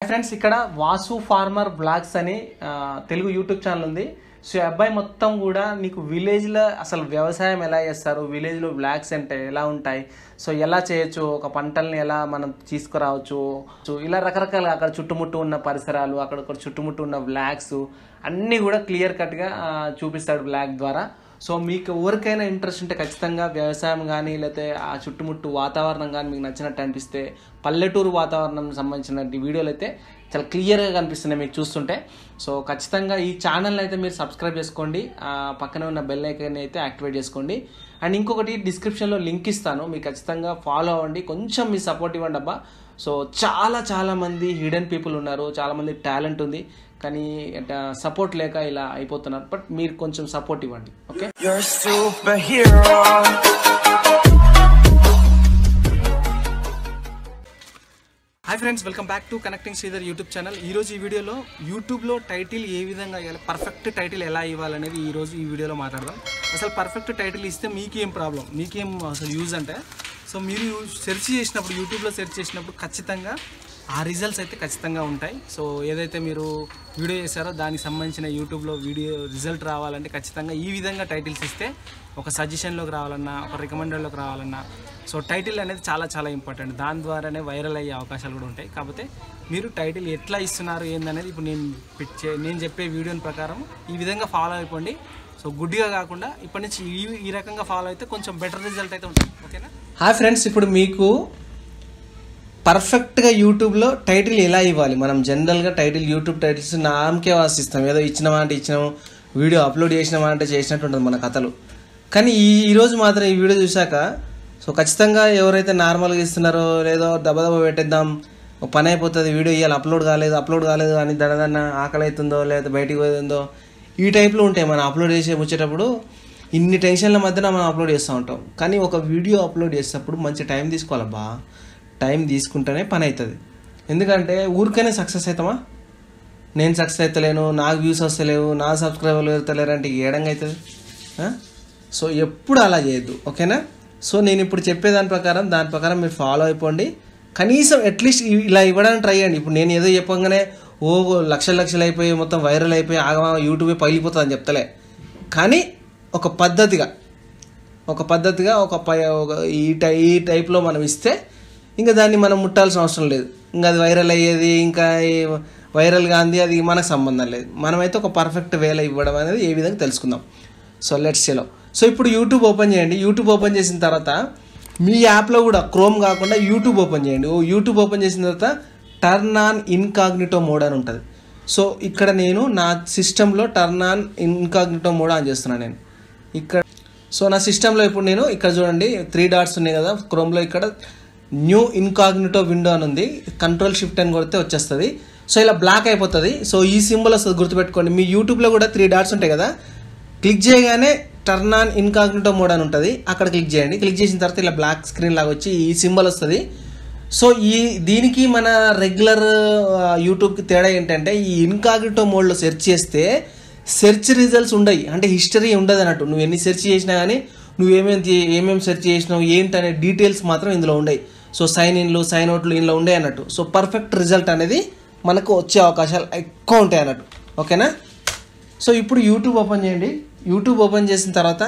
Friends ఇక్కడ Vasu farmer blogs అని ఆ, తెలుగు యూట్యూబ్ ఛానల్ ఉంది సో ఈ అబ్బాయి మొత్తం కూడా నీకు విలేజ్లో అసలు వ్యవసాయం ఎలా చేస్తారు విలేజ్లో బ్లాగ్స్ అంటే ఎలా ఉంటాయి సో ఎలా చేయొచ్చు ఒక పంటల్ని ఎలా మనం తీసుకురావచ్చు సో ఇలా రకరకాల అక్కడ చుట్టుముట్టు ఉన్న పరిసరాలు అక్కడ ఒక చుట్టుముట్టు ఉన్న బ్లాగ్స్ అన్నీ కూడా క్లియర్ కట్గా చూపిస్తాడు బ్లాగ్ ద్వారా సో మీకు ఎవరికైనా ఇంట్రెస్ట్ ఉంటే ఖచ్చితంగా వ్యవసాయం కానీ లేకపోతే ఆ చుట్టుముట్టు వాతావరణం కానీ మీకు నచ్చినట్టు అనిపిస్తే పల్లెటూరు వాతావరణం సంబంధించిన వీడియోలు అయితే చాలా క్లియర్గా కనిపిస్తున్నాయి మీకు చూస్తుంటే సో ఖచ్చితంగా ఈ ఛానల్ అయితే మీరు సబ్స్క్రైబ్ చేసుకోండి ఆ పక్కనే ఉన్న బెల్ ఐకాన్ అయితే యాక్టివేట్ చేసుకోండి అండ్ ఇంకొకటి డిస్క్రిప్షన్లో లింక్ ఇస్తాను మీకు ఖచ్చితంగా ఫాలో అవ్వండి కొంచెం మీ సపోర్ట్ ఇవ్వండి అబ్బా సో చాలా చాలా మంది హిడెన్ పీపుల్ ఉన్నారు చాలా మంది టాలెంట్ ఉంది కానీ సపోర్ట్ లేక ఇలా అయిపోతున్నారు బట్ మీరు కొంచెం సపోర్ట్ ఇవ్వండి okay You're a superhero. Hi friends welcome back to connecting Sridhar YouTube channel ఈ రోజు ఈ వీడియోలో యూట్యూబ్లో టైటిల్ ఏ విధంగా ఇవ్వాలి పర్ఫెక్ట్ టైటిల్ ఎలా ఇవ్వాలనేది ఈ రోజు ఈ వీడియోలో మాట్లాడదాం అసలు పర్ఫెక్ట్ టైటిల్ ఇస్తే మీకేం ప్రాబ్లం మీకేం అసలు యూజ్ అంటే సో మీరు సెర్చ్ చేసినప్పుడు యూట్యూబ్లో సెర్చ్ చేసినప్పుడు ఖచ్చితంగా ఆ రిజల్ట్స్ అయితే ఖచ్చితంగా ఉంటాయి సో ఏదైతే మీరు వీడియో చేశారో దానికి సంబంధించిన యూట్యూబ్లో వీడియో రిజల్ట్ రావాలంటే ఖచ్చితంగా ఈ విధంగా టైటిల్స్ ఇస్తే ఒక సజెషన్లోకి రావాలన్నా ఒక రికమెండెడ్లోకి రావాలన్నా సో టైటిల్ అనేది చాలా చాలా ఇంపార్టెంట్ దాని ద్వారానే వైరల్ అయ్యే అవకాశాలు కూడా ఉంటాయి కాకపోతే మీరు టైటిల్ ఎట్లా ఇస్తున్నారు ఏందనేది ఇప్పుడు నేను పిచ్చే నేను చెప్పే వీడియోని ప్రకారం ఈ విధంగా ఫాలో అయిపోండి సో గుడ్డిగా కాకుండా ఇప్పటి నుంచి ఈ ఈ రకంగా ఫాలో అయితే కొంచెం బెటర్ రిజల్ట్ అయితే ఉంటుంది ఓకేనా హాయ్ ఫ్రెండ్స్ ఇప్పుడు మీకు పర్ఫెక్ట్గా యూట్యూబ్లో టైటిల్ ఎలా ఇవ్వాలి మనం జనరల్గా టైటిల్ యూట్యూబ్ టైటిల్స్ నామకే వాసిస్తాం ఏదో ఇచ్చినామా అంటే ఇచ్చినాము వీడియో అప్లోడ్ చేసినామా అంటే చేసినట్టు ఉంటుంది మన కథలు కానీ ఈ ఈరోజు మాత్రం ఈ వీడియో చూశాక సో ఖచ్చితంగా ఎవరైతే నార్మల్గా ఇస్తున్నారో లేదో దెబ్బ పెట్టేద్దాం ఒక పని అయిపోతుంది వీడియో ఇవ్వాలి అప్లోడ్ కాలేదు అప్లోడ్ కాలేదు అని దడదన్న ఆకలి అవుతుందో లేదా బయటికి పోతుందో ఈ టైప్లో ఉంటాయి మనం అప్లోడ్ చేసే వచ్చేటప్పుడు ఇన్ని టెన్షన్ల మధ్యన మనం అప్లోడ్ చేస్తూ ఉంటాం కానీ ఒక వీడియో అప్లోడ్ చేసేటప్పుడు మంచి టైం తీసుకోవాలబ్బా టైం తీసుకుంటేనే పని అవుతుంది ఎందుకంటే ఊరికనే సక్సెస్ అవుతామా నేను సక్సెస్ అవుతలేను నాకు వ్యూస్ వస్తలేవు నా సబ్స్క్రైబర్లు వెళ్తలేరు అంటే ఏడంగా అవుతుంది ఆ? సో ఎప్పుడు అలా చేయొద్దు ఓకేనా సో నేను ఇప్పుడు చెప్పేదాని ప్రకారం దాని ప్రకారం మీరు ఫాలో అయిపోండి కనీసం అట్లీస్ట్ ఇలా ఇవ్వడానికి ట్రై చేయండి ఇప్పుడు నేను ఏదో చెప్పగానే ఓ లక్షల లక్షలు అయిపోయి మొత్తం వైరల్ అయిపోయి ఆగమా యూట్యూబే పగిలిపోతుంది అని చెప్తలే కానీ ఒక పద్ధతిగా ఒక పద్ధతిగా ఒక పై ఒక ఈ టై ఈ టైప్లో మనం ఇస్తే ఇంకా దాన్ని మనం ముట్టాల్సిన అవసరం లేదు ఇంకా అది వైరల్ అయ్యేది ఇంకా ఈ- వైరల్ కాంది అది మనకు సంబంధం లేదు మనమైతే ఒక పర్ఫెక్ట్ వేలో ఇవ్వడం అనేది ఏ విధంగా తెలుసుకుందాం సో లెట్స్ చెలో సో ఇప్పుడు యూట్యూబ్ ఓపెన్ చేయండి యూట్యూబ్ ఓపెన్ చేసిన తర్వాత మీ యాప్లో కూడా క్రోమ్ కాకుండా యూట్యూబ్ ఓపెన్ చేయండి ఓ యూట్యూబ్ ఓపెన్ చేసిన తర్వాత టర్న్ ఆన్ ఇన్కాగ్నిటో మోడ్ అని ఉంటుంది సో ఇక్కడ నేను నా సిస్టంలో turn on incognito mode on చేస్తున్నాను నేను ఇక్కడ సో నా సిస్టంలో ఇప్పుడు నేను ఇక్కడ చూడండి త్రీ డాట్స్ ఉన్నాయి కదా క్రోమ్లో ఇక్కడ న్యూ ఇన్కాగ్నిటో విండో అని ఉంది కంట్రోల్ షిఫ్ట్ అని కొడితే వచ్చేస్తుంది సో ఇలా బ్లాక్ అయిపోతుంది సో ఈ సింబల్ వస్తుంది గుర్తుపెట్టుకోండి మీ యూట్యూబ్లో కూడా త్రీ డాట్స్ ఉంటాయి కదా క్లిక్ చేయగానే టర్న్ ఆన్ ఇన్కాగ్నిటో మోడ్ అని ఉంటుంది అక్కడ క్లిక్ చేయండి క్లిక్ చేసిన తర్వాత ఇలా బ్లాక్ స్క్రీన్ లాగా వచ్చి ఈ సింబల్ వస్తుంది సో ఈ దీనికి మన రెగ్యులర్ యూట్యూబ్కి తేడా ఏంటంటే ఈ ఇన్కాగ్నిటో మోడ్లో సెర్చ్ చేస్తే సెర్చ్ రిజల్ట్స్ ఉండయి అంటే హిస్టరీ ఉండదు అన్నట్టు నువ్వు ఎన్ని సెర్చ్ చేసినా కానీ నువ్వు ఏమేమి ఏమేమి సెర్చ్ చేసినావు ఏంటనే డీటెయిల్స్ మాత్రం ఇందులో ఉండయి సో సైన్ ఇన్లు సైన్ అవుట్లు ఇందులో ఉండే అన్నట్టు సో పర్ఫెక్ట్ రిజల్ట్ అనేది మనకు వచ్చే అవకాశాలు ఎక్కువ ఉంటాయి అన్నట్టు ఓకేనా సో ఇప్పుడు యూట్యూబ్ ఓపెన్ చేయండి యూట్యూబ్ ఓపెన్ చేసిన తర్వాత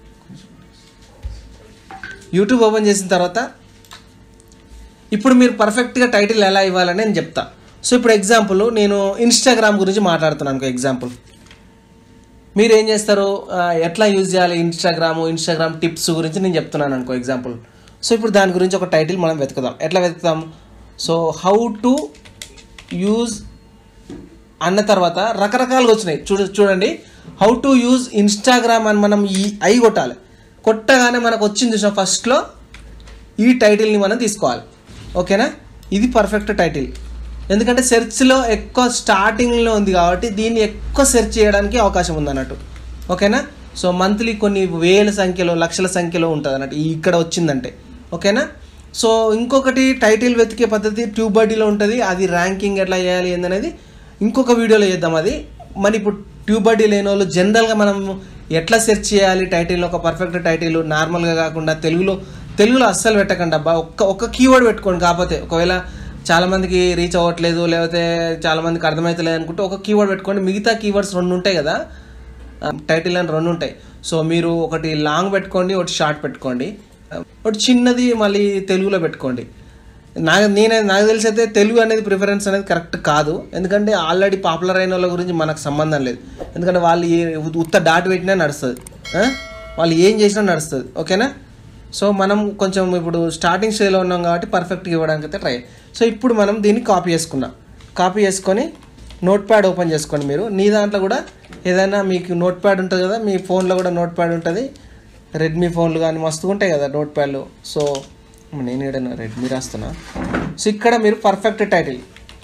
యూట్యూబ్ ఓపెన్ చేసిన తర్వాత ఇప్పుడు మీరు పర్ఫెక్ట్గా టైటిల్ ఎలా ఇవ్వాలని నేను చెప్తా సో ఇప్పుడు ఎగ్జాంపుల్ నేను ఇన్స్టాగ్రామ్ గురించి మాట్లాడుతున్నాను ఎగ్జాంపుల్ మీరు ఏం చేస్తారు ఆ, ఎట్లా యూజ్ చేయాలి ఇన్స్టాగ్రామ్ ఇన్స్టాగ్రామ్ టిప్స్ గురించి నేను చెప్తున్నాను అనుకో ఎగ్జాంపుల్ సో ఇప్పుడు దాని గురించి ఒక టైటిల్ మనం వెతుకుదాం ఎట్లా వెతుకుదాం సో హౌ టు యూజ్ అన్న తర్వాత రకరకాలుగా వచ్చినాయి చూడ చూడండి హౌ టు యూజ్ ఇన్స్టాగ్రామ్ అని మనం ఈ ఐ కొట్టాలి కొట్టగానే మనకు వచ్చింది చూసిన ఫస్ట్లో ఈ టైటిల్ని మనం తీసుకోవాలి ఓకేనా ఇది పర్ఫెక్ట్ టైటిల్ ఎందుకంటే సెర్చ్లో ఎక్కువ స్టార్టింగ్లో ఉంది కాబట్టి దీన్ని ఎక్కువ సెర్చ్ చేయడానికి అవకాశం ఉంది అన్నట్టు ఓకేనా సో మంత్లీ కొన్ని వేల సంఖ్యలో లక్షల సంఖ్యలో ఉంటుంది అన్నట్టు ఈ ఇక్కడ వచ్చిందంటే ఓకేనా సో ఇంకొకటి టైటిల్ వెతికే పద్ధతి ట్యూబ్ బడ్డీలో ఉంటుంది అది ర్యాంకింగ్ ఎట్లా చేయాలి ఏందనేది ఇంకొక వీడియోలో చేద్దాం అది మరి ఇప్పుడు ట్యూబ్ బడ్డీ లేని వాళ్ళు జనరల్గా మనం ఎట్లా సెర్చ్ చేయాలి టైటిల్ ఒక పర్ఫెక్ట్ టైటిల్ నార్మల్గా కాకుండా తెలుగులో తెలుగులో అస్సలు పెట్టకండి అబ్బా ఒక్క ఒక్క కీవర్డ్ పెట్టుకోండి కాకపోతే ఒకవేళ చాలా మందికి రీచ్ అవ్వట్లేదు లేకపోతే చాలా మందికి అర్థమవుతలేదు అనుకుంటే ఒక కీవర్డ్ పెట్టుకోండి మిగతా కీవర్డ్స్ రెండు ఉంటాయి కదా టైటిల్ అని రెండు ఉంటాయి సో మీరు ఒకటి లాంగ్ పెట్టుకోండి ఒకటి షార్ట్ పెట్టుకోండి ఒకటి చిన్నది మళ్ళీ తెలుగులో పెట్టుకోండి నాకు నేనే నాకు తెలిసి అయితే తెలుగు అనేది ప్రిఫరెన్స్ అనేది కరెక్ట్ కాదు ఎందుకంటే ఆల్రెడీ పాపులర్ అయిన వాళ్ళ గురించి మనకు సంబంధం లేదు ఎందుకంటే వాళ్ళు ఏ ఉత్త డాట్ పెట్టినా నడుస్తుంది ఆ? వాళ్ళు ఏం చేసినా నడుస్తుంది ఓకేనా సో మనం కొంచెం ఇప్పుడు స్టార్టింగ్ స్టేజ్లో ఉన్నాం కాబట్టి పర్ఫెక్ట్గా ఇవ్వడానికి అయితే ట్రై సో ఇప్పుడు మనం దీన్ని కాపీ చేసుకున్నాం కాపీ చేసుకొని నోట్ ప్యాడ్ ఓపెన్ చేసుకోండి మీరు నీ దాంట్లో కూడా ఏదైనా మీకు నోట్ ప్యాడ్ ఉంటుంది కదా మీ ఫోన్లో కూడా నోట్ ప్యాడ్ ఉంటుంది రెడ్మీ ఫోన్లు కానీ మస్తుగా ఉంటాయి కదా నోట్ ప్యాడ్లు సో నేను ఏడన్నా రెడ్మీ రాస్తున్నా సో ఇక్కడ మీరు పర్ఫెక్ట్ టైటిల్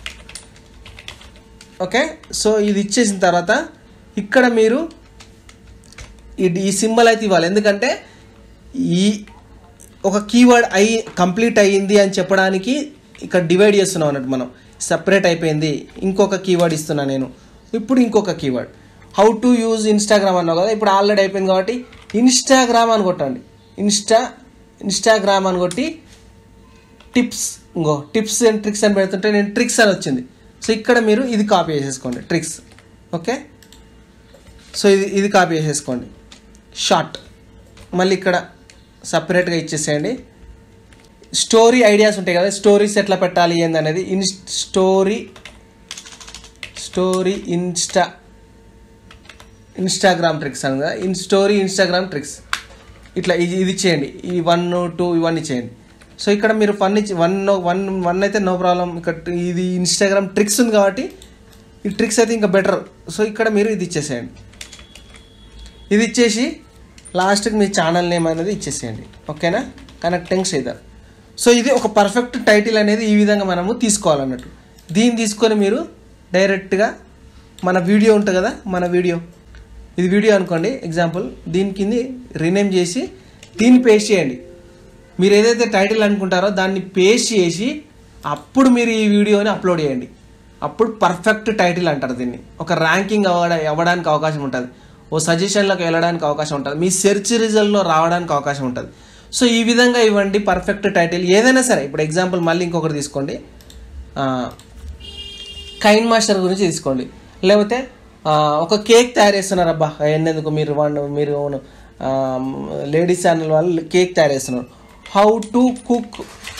ఓకే సో ఇది ఇచ్చేసిన తర్వాత ఇక్కడ మీరు ఇది ఈ సింబల్ అయితే ఇవ్వాలి ఎందుకంటే ఈ ఒక కీవర్డ్ అయి కంప్లీట్ అయ్యింది అని చెప్పడానికి ఇక్కడ డివైడ్ చేస్తున్నాం అన్నట్టు మనం సపరేట్ అయిపోయింది ఇంకొక కీవర్డ్ ఇస్తున్నా నేను ఇప్పుడు ఇంకొక keyword how to use Instagram అన్నావు కదా ఇప్పుడు ఆల్రెడీ అయిపోయింది కాబట్టి ఇన్స్టాగ్రామ్ అని కొట్టండి ఇన్స్టా ఇన్స్టాగ్రామ్ అని కొట్టి టిప్స్ ఇంకో టిప్స్ అండ్ ట్రిక్స్ అని పెడుతుంటే నేను ట్రిక్స్ అని వచ్చింది సో ఇక్కడ మీరు ఇది కాపీ చేసేసుకోండి ట్రిక్స్ ఓకే సో ఇది ఇది కాపీ చేసేసుకోండి షార్ట్ మళ్ళీ ఇక్కడ సపరేట్గా ఇచ్చేసేయండి స్టోరీ ఐడియాస్ ఉంటాయి కదా స్టోరీస్ ఎట్లా పెట్టాలి ఏందనేది in story story insta Instagram tricks అని కదా ఇన్ స్టోరీ ఇన్స్టాగ్రామ్ ట్రిక్స్ ఇట్లా ఇది ఇది చేయండి ఈ వన్ టూ ఇవన్నీ చేయండి సో ఇక్కడ మీరు వన్ ఇచ్చి వన్ వన్ వన్ అయితే నో ప్రాబ్లం ఇక్కడ ఇది ఇన్స్టాగ్రామ్ ట్రిక్స్ ఉంది కాబట్టి ఈ ట్రిక్స్ అయితే ఇంకా బెటర్ సో ఇక్కడ మీరు ఇది ఇచ్చేసేయండి ఇది ఇచ్చేసి లాస్ట్కి మీ ఛానల్ నేమ్ అనేది ఇచ్చేసేయండి ఓకేనా కనెక్టింగ్ చేద్దాం సో ఇది ఒక పర్ఫెక్ట్ టైటిల్ అనేది ఈ విధంగా మనము తీసుకోవాలన్నట్టు దీన్ని తీసుకొని మీరు డైరెక్ట్గా మన వీడియో ఉంటుంది కదా మన వీడియో ఇది వీడియో అనుకోండి ఎగ్జాంపుల్ దీని కింద రీనేమ్ చేసి దీన్ని పేస్ట్ చేయండి మీరు ఏదైతే టైటిల్ అనుకుంటారో దాన్ని పేస్ట్ చేసి అప్పుడు మీరు ఈ వీడియోని అప్లోడ్ చేయండి అప్పుడు పర్ఫెక్ట్ టైటిల్ అంటారు దీన్ని ఒక ర్యాంకింగ్ అవ్వడ అవ్వడానికి అవకాశం ఉంటుంది ఓ సజెషన్లోకి వెళ్ళడానికి అవకాశం ఉంటుంది మీ సెర్చ్ రిజల్ట్లో రావడానికి అవకాశం ఉంటుంది సో ఈ విధంగా ఇవ్వండి పర్ఫెక్ట్ టైటిల్ ఏదైనా సరే ఇప్పుడు ఎగ్జాంపుల్ మళ్ళీ ఇంకొకటి తీసుకోండి ఆ, కైన్ మాస్టర్ గురించి తీసుకోండి లేకపోతే ఆ, ఒక కేక్ తయారు చేస్తున్నారు అబ్బా ఎందుకు మీరు వాళ్ళు మీరు లేడీస్ ఛానల్ వాళ్ళు కేక్ తయారు చేస్తున్నారు how to cook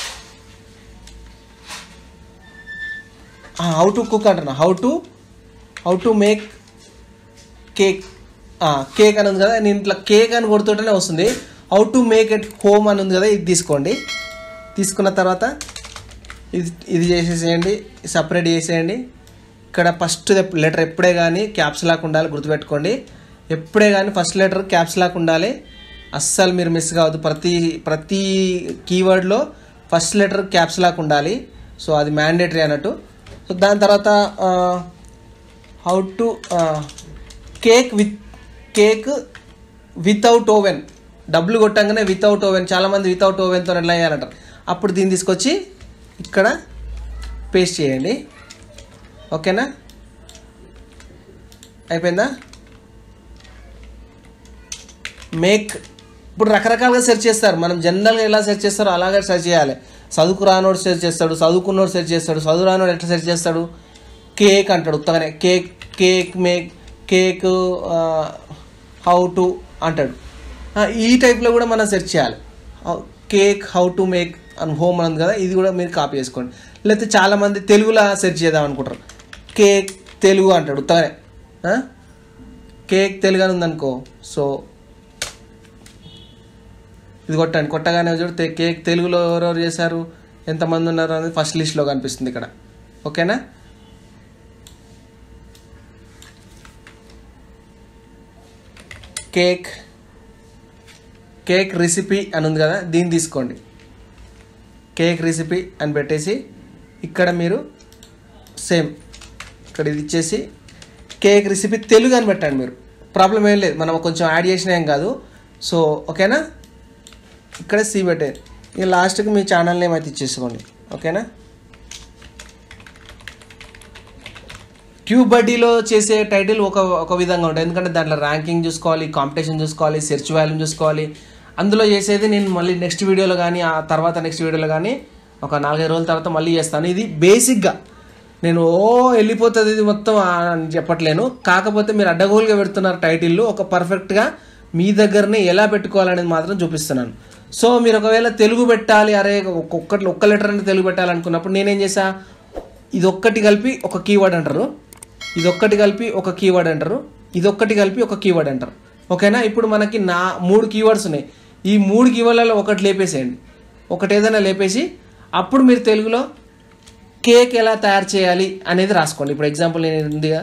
how to cook అంటున్నా how to how to make cake cake అని ఉంది కదా నేను ఇట్లా కేక్ అని కొడుతుంటేనే వస్తుంది how to make at home అని ఉంది కదా ఇది తీసుకోండి తీసుకున్న తర్వాత ఇది ఇది చేసేసేయండి సపరేట్ చేసేయండి ఇక్కడ ఫస్ట్ లెటర్ ఎప్పుడే కానీ క్యాప్స్ లాక్ ఉండాలి గుర్తుపెట్టుకోండి ఎప్పుడే కానీ ఫస్ట్ లెటర్ క్యాప్స్ లాక్ ఉండాలి అస్సలు మీరు మిస్ కావద్దు ప్రతి ప్రతి కీవర్డ్లో ఫస్ట్ లెటర్ క్యాప్స్ లాక్ ఉండాలి సో అది మ్యాండేటరీ అన్నట్టు సో దాని తర్వాత how to cake with cake without oven డబ్బులు కొట్టంగానే వితౌట్ ఓవెన్ చాలామంది వితౌట్ ఓవెన్తో ఎట్లా చేయాలంటారు అప్పుడు దీన్ని తీసుకొచ్చి ఇక్కడ పేస్ట్ చేయండి ఓకేనా అయిపోయిందా మేక్ ఇప్పుడు రకరకాలుగా సెర్చ్ చేస్తారు మనం జనరల్గా ఎలా సెర్చ్ చేస్తారో అలాగే సెర్చ్ చేయాలి చదువుకు రానోడు సెర్చ్ చేస్తాడు చదువుకున్నోడు సెర్చ్ చేస్తాడు చదువు రానోడు ఎట్లా సెర్చ్ చేస్తాడు కేక్ అంటాడు ఉత్తగానే cake cake make cake how to అంటాడు ఆ, ఈ టైప్లో కూడా మనం సెర్చ్ చేయాలి కేక్ హౌ టు మేక్ అని హోమ్ అని ఉంది కదా ఇది కూడా మీరు కాపీ చేసుకోండి లేకపోతే చాలామంది తెలుగులో సెర్చ్ చేద్దాం అనుకుంటారు కేక్ తెలుగు అంటాడు ఉత్తగానే ఆ? కేక్ తెలుగు అని ఉందనుకో సో ఇది కొట్టండి కొట్టగానే చూడు తే- కేక్ తెలుగులో ఎవరెవరు చేశారు ఎంతమంది ఉన్నారు అనేది ఫస్ట్ లిస్ట్లో కనిపిస్తుంది ఇక్కడ ఓకేనా కేక్ కేక్ రెసిపీ అని ఉంది కదా దీన్ని తీసుకోండి కేక్ రెసిపీ అని పెట్టేసి ఇక్కడ మీరు సేమ్ ఇక్కడ ఇది ఇచ్చేసి కేక్ రెసిపీ తెలుగు అని పెట్టండి మీరు ప్రాబ్లం ఏం లేదు మనం కొంచెం యాడ్ చేసిన ఏం కాదు సో ఓకేనా ఇక్కడ సి పెట్టేది ఇక లాస్ట్కి మీ ఛానల్ నేమ్ అయితే ఇచ్చేసుకోండి ఓకేనా ట్యూబ్ బడ్డీలో చేసే టైటిల్ ఒక ఒక విధంగా ఉంటుంది ఎందుకంటే దాంట్లో ర్యాంకింగ్ చూసుకోవాలి కాంపిటీషన్ చూసుకోవాలి సెర్చ్ వాల్యూమ్ చూసుకోవాలి అందులో చేసేది నేను మళ్ళీ నెక్స్ట్ వీడియోలో కానీ ఆ తర్వాత నెక్స్ట్ వీడియోలో కానీ ఒక నాలుగైదు రోజుల తర్వాత మళ్ళీ చేస్తాను ఇది బేసిక్గా నేను ఓ వెళ్ళిపోతుంది ఇది మొత్తం అని చెప్పట్లేను కాకపోతే మీరు అడ్డగోలుగా పెడుతున్నారు టైటిల్లు ఒక పర్ఫెక్ట్గా మీ దగ్గరనే ఎలా పెట్టుకోవాలనేది మాత్రం చూపిస్తున్నాను సో మీరు ఒకవేళ తెలుగు పెట్టాలి అరే ఒక్కొక్కటి ఒక్క లెటర్ అంటే తెలుగు పెట్టాలనుకున్నప్పుడు నేనేం చేసా ఇది ఒక్కటి కలిపి ఒక కీవర్డ్ అంటారు ఇది ఒక్కటి కలిపి ఒక కీవర్డ్ అంటారు ఇది ఒక్కటి కలిపి ఒక కీవర్డ్ అంటారు ఓకేనా ఇప్పుడు మనకి నా మూడు కీవర్డ్స్ ఉన్నాయి ఈ మూడు కీవర్డ్లలో ఒకటి లేపేసేయండి ఒకటి ఏదైనా లేపేసి అప్పుడు మీరు తెలుగులో కేక్ ఎలా తయారు చేయాలి అనేది రాసుకోండి ఇప్పుడు ఎగ్జాంపుల్ నేను ఉందిగా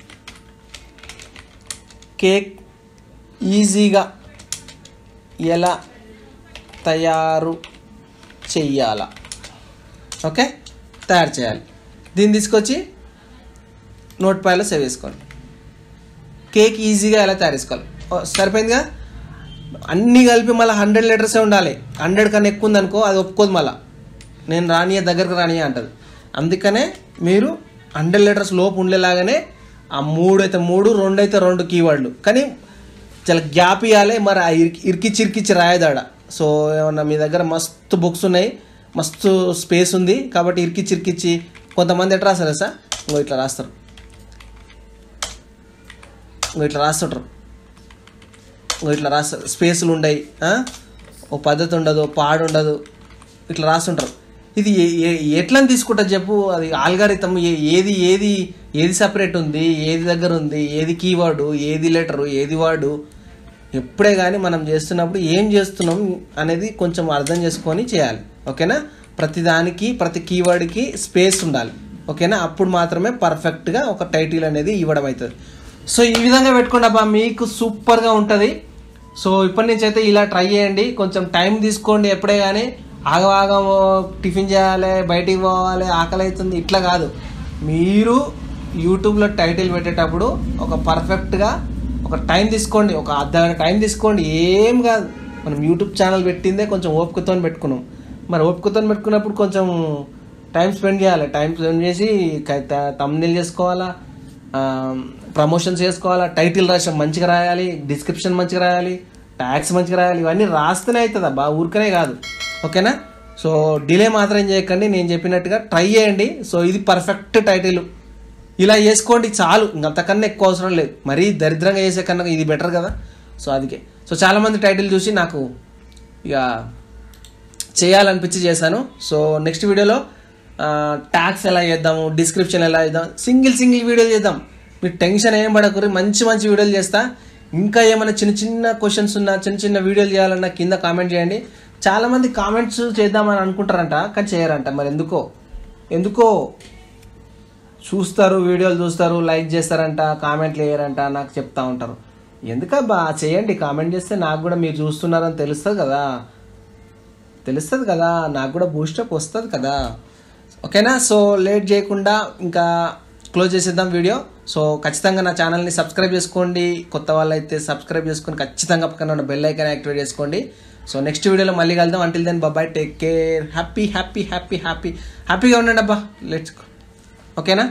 కేక్ ఈజీగా ఎలా తయారు చెయ్యాలా ఓకే తయారు చేయాలి దీన్ని తీసుకొచ్చి నోట్ ప్యాడ్లో సేవ్ చేసుకోండి కేక్ ఈజీగా ఎలా తయారు చేసుకోవాలి ఓ, సరిపోయిందిగా అన్నీ కలిపి మళ్ళీ హండ్రెడ్ లీటర్సే ఉండాలి హండ్రెడ్ కన్నా ఎక్కువ ఉందనుకో అది ఒప్పుకోదు మళ్ళీ నేను రానియా దగ్గరకు రానియా అంటది అందుకనే మీరు హండ్రెడ్ లీటర్స్ లోపు ఉండేలాగానే ఆ మూడు అయితే మూడు రెండు అయితే రెండు కీవర్డ్లు కానీ చాలా గ్యాప్ ఇవ్వాలి మరి ఆ ఇరికి ఇరికిచ్చి ఇరికిచ్చి రాయదాడ సో ఏమన్నా మీ దగ్గర మస్తు బుక్స్ ఉన్నాయి మస్తు స్పేస్ ఉంది కాబట్టి ఇరికిచ్చి ఇరికిచ్చి కొంతమంది ఎట్లా రాస్తారు సార్ ఇంకో ఇట్లా రాస్తారు ఇంకో ఇట్లా రాస్తుంటారు ఇంకో ఇట్లా రాస్తారు స్పేసులు ఉండయి ఆ? ఓ పద్ధతి ఉండదు ఓ పాడు ఉండదు ఇట్లా రాస్తుంటారు ఇది ఏ- ఏ- ఎట్లా తీసుకుంటా చెప్పు అది ఆల్గారితం ఏది ఏది ఏది సపరేట్ ఉంది ఏది దగ్గర ఉంది ఏది కీవర్డ్ ఏది లెటరు ఏది వర్డు ఎప్పుడే కానీ మనం చేస్తున్నప్పుడు ఏం చేస్తున్నాం అనేది కొంచెం అర్థం చేసుకొని చేయాలి ఓకేనా ప్రతి దానికి ప్రతి కీవర్డ్కి స్పేస్ ఉండాలి ఓకేనా అప్పుడు మాత్రమే పర్ఫెక్ట్గా ఒక టైటిల్ అనేది ఇవ్వడం అవుతుంది సో ఈ విధంగా పెట్టుకోండి అబ్బా మీకు సూపర్గా ఉంటుంది సో ఇప్పటి నుంచి అయితే ఇలా ట్రై చేయండి కొంచెం టైం తీసుకోండి ఎప్పుడే కానీ ఆగవాగం టిఫిన్ చేయాలి బయటికి పోవాలి ఆకలి అవుతుంది ఇట్లా కాదు మీరు యూట్యూబ్లో టైటిల్ పెట్టేటప్పుడు ఒక పర్ఫెక్ట్గా ఒక టైం తీసుకోండి ఒక అర్ధ గంట టైం తీసుకోండి ఏం కాదు మనం యూట్యూబ్ ఛానల్ పెట్టిందే కొంచెం ఓపికతో పెట్టుకున్నాం మరి ఓపికతో పెట్టుకున్నప్పుడు కొంచెం టైం స్పెండ్ చేయాలి టైం స్పెండ్ చేసి తమ్నీల్ చేసుకోవాలా ప్రమోషన్స్ చేసుకోవాలా టైటిల్ రాసి మంచిగా రాయాలి డిస్క్రిప్షన్ మంచిగా రాయాలి ట్యాక్స్ మంచిగా రాయాలి ఇవన్నీ రాస్తేనే అవుతుంది అబ్బా ఊరికనే కాదు ఓకేనా సో డిలే మాత్రం చేయకండి నేను చెప్పినట్టుగా ట్రై చేయండి సో ఇది పర్ఫెక్ట్ టైటిల్ ఇలా చేసుకోండి చాలు ఇంకంతకన్నా ఎక్కువ అవసరం లేదు మరీ దరిద్రంగా చేసే కన్నా ఇది బెటర్ కదా సో అందుకే సో చాలామంది టైటిల్ చూసి నాకు ఇక చేయాలనిపించి చేశాను సో నెక్స్ట్ వీడియోలో ట్యాక్స్ ఎలా చేద్దాము డిస్క్రిప్షన్ ఎలా చేద్దాం సింగిల్ సింగిల్ వీడియోలు చేద్దాం మీరు టెన్షన్ ఏం పడకూరి మంచి మంచి వీడియోలు చేస్తా ఇంకా ఏమైనా చిన్న చిన్న క్వశ్చన్స్ ఉన్నా చిన్న చిన్న వీడియోలు చేయాలన్నా కింద కామెంట్ చేయండి చాలామంది కామెంట్స్ చేద్దామని అనుకుంటారంట కానీ చేయరంట మరి ఎందుకో ఎందుకో చూస్తారు వీడియోలు చూస్తారు లైక్ చేస్తారంట కామెంట్లు వేయరంట నాకు చెప్తా ఉంటారు ఎందుకబ్బా చేయండి కామెంట్ చేస్తే నాకు కూడా మీరు చూస్తున్నారని తెలుస్తుంది కదా తెలుస్తుంది కదా నాకు కూడా బూస్టప్ వస్తుంది కదా ఓకేనా సో లేట్ చేయకుండా ఇంకా క్లోజ్ చేసేద్దాం వీడియో సో ఖచ్చితంగా నా ఛానల్ని సబ్స్క్రైబ్ చేసుకోండి కొత్త వాళ్ళు అయితే సబ్స్క్రైబ్ చేసుకొని ఖచ్చితంగా పక్కన ఉన్న బెల్ ఐకాన్ యాక్టివేట్ చేసుకోండి సో నెక్స్ట్ వీడియోలో మళ్ళీ కలుద్దాం until then bye bye take care happy happy happy happy హ్యాపీగా ఉండండి అబ్బా లెట్స్ ఓకేనా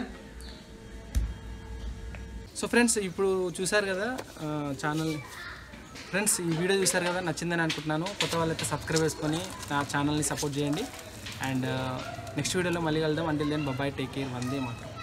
సో ఫ్రెండ్స్ ఇప్పుడు చూసారు కదా ఛానల్ ఫ్రెండ్స్ ఈ వీడియో చూసారు కదా నచ్చిందని అనుకుంటున్నాను కొత్త వాళ్ళైతే సబ్స్క్రైబ్ చేసుకొని నా ఛానల్ని సపోర్ట్ చేయండి అండ్ నెక్స్ట్ వీడియోలో మళ్ళీ కలుద్దాం until then bye bye take care వందే మాత్రం